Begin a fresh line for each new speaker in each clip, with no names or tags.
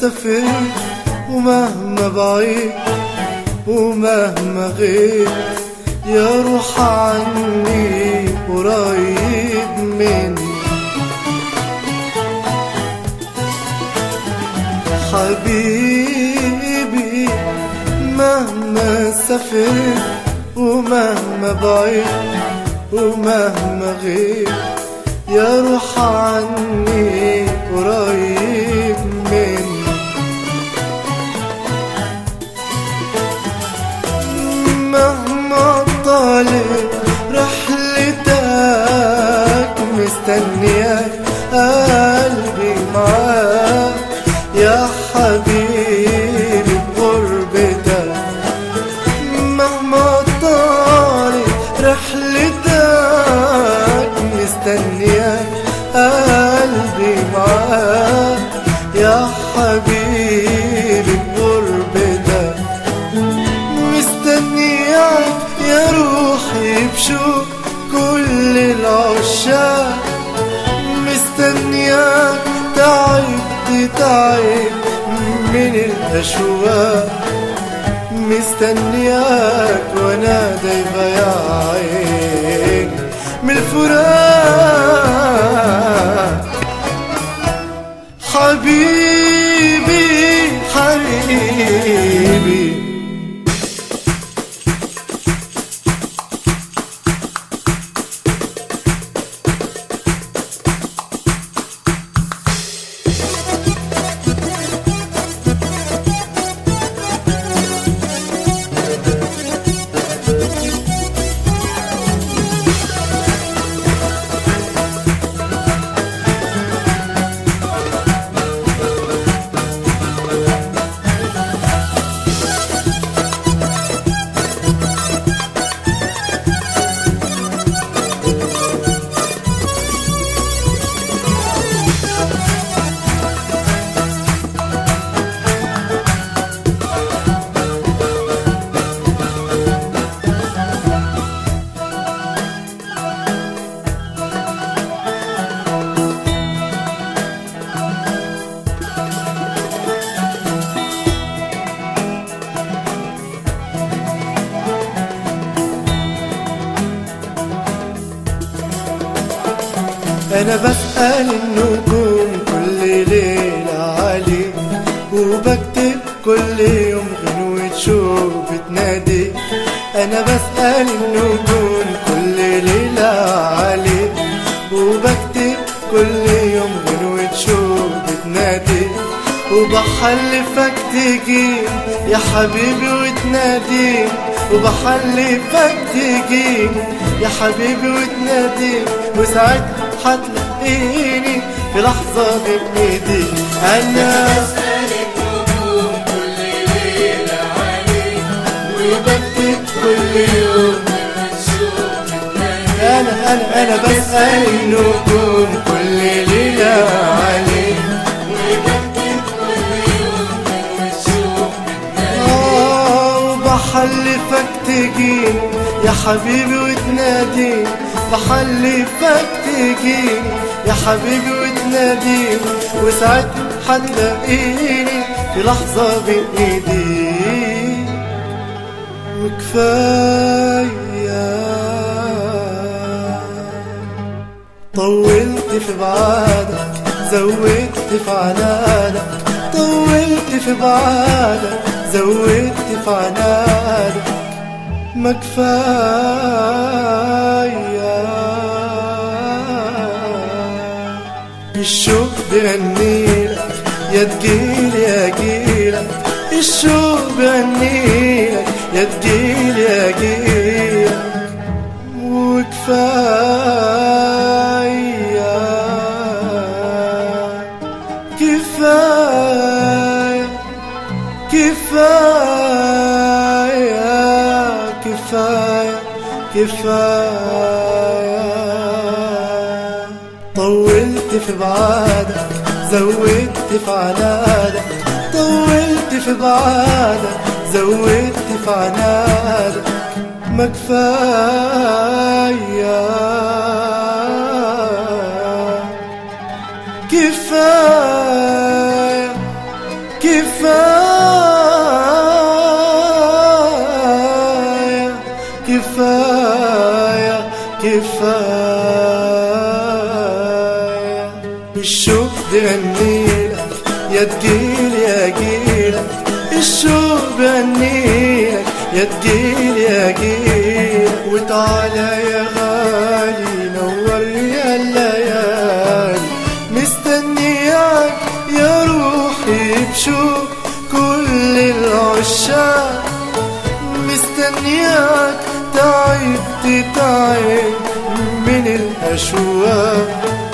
سافرت ومهما بعيد ومهما غيب يا روح عني قريب مني حبيبي مهما سافرت ومهما بعيد ومهما غيب يا روح عني قريب مني مهما طالت رحلتك مستنياك قلبي معاك يا حبيبي بغربتك مهما طالت رحلتك مستنياك قلبي معاك يا حبيبي بغربتك مستنياك يا روحي بشوق كل العشاق مستنياك تعبت تعب من الأشواق مستنياك وانا دايبة يا عين من الفراق حبيبي حبيبي انا بسأل النجوم كل ليلة عليك وبكتب كل يوم غنوة شوق بتنادي انا بسأل النجوم كل ليلة عليك وبكتب كل يوم غنوة شوق بتنادي وبحلفك تجي يا حبيبي وتنادي وبحلفك تجي يا حبيبي وتنادي وساعتها هتلاقيني في لحظة بين ايدي انا وبكتب كل يوم انا انا انا بسأل النجوم كل ليلة عليك آه، وبحلفك تجي يا حبيبي وتنادي بحلفك تجي يا حبيبي وتنادي وساعتها هتلاقيني في لحظة بين ايدي وكفاية طولت في بعادك زودت في عنادك طولت في بعادك زودت في عنادك ما كفاية الشوق بغنيلك يا تجيلي يا جيلك الشوق بغنيلك يا تجيلي يا جيلك وكفاية كفاية كفاية كفاية كفاية طولت في بعادك زودت في عنادك طولت في بعادك زودت في عنادك ما كفاية كفاية كفاية كفاية كفاية الشوق بغنيلك يا تجيلي اجيلك الشوق بغنيلك يا تجيلي اجيلك وتعالى يا غالي نور يا الليالي مستنياك يا روحي بشوق كل العشاق مستنياك تعبت تعب من الأشواق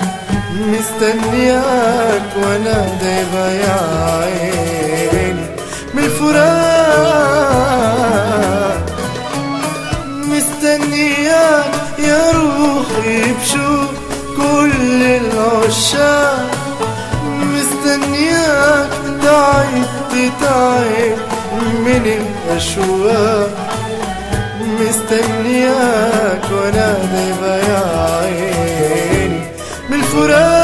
مستنياك وانا دايبة يا عيني من الفراق مستنياك يا روحي بشوق كل العشاق مستنياك تعبت تعب من الأشواق مستنياك وانا دايبة يا عيني من الفراق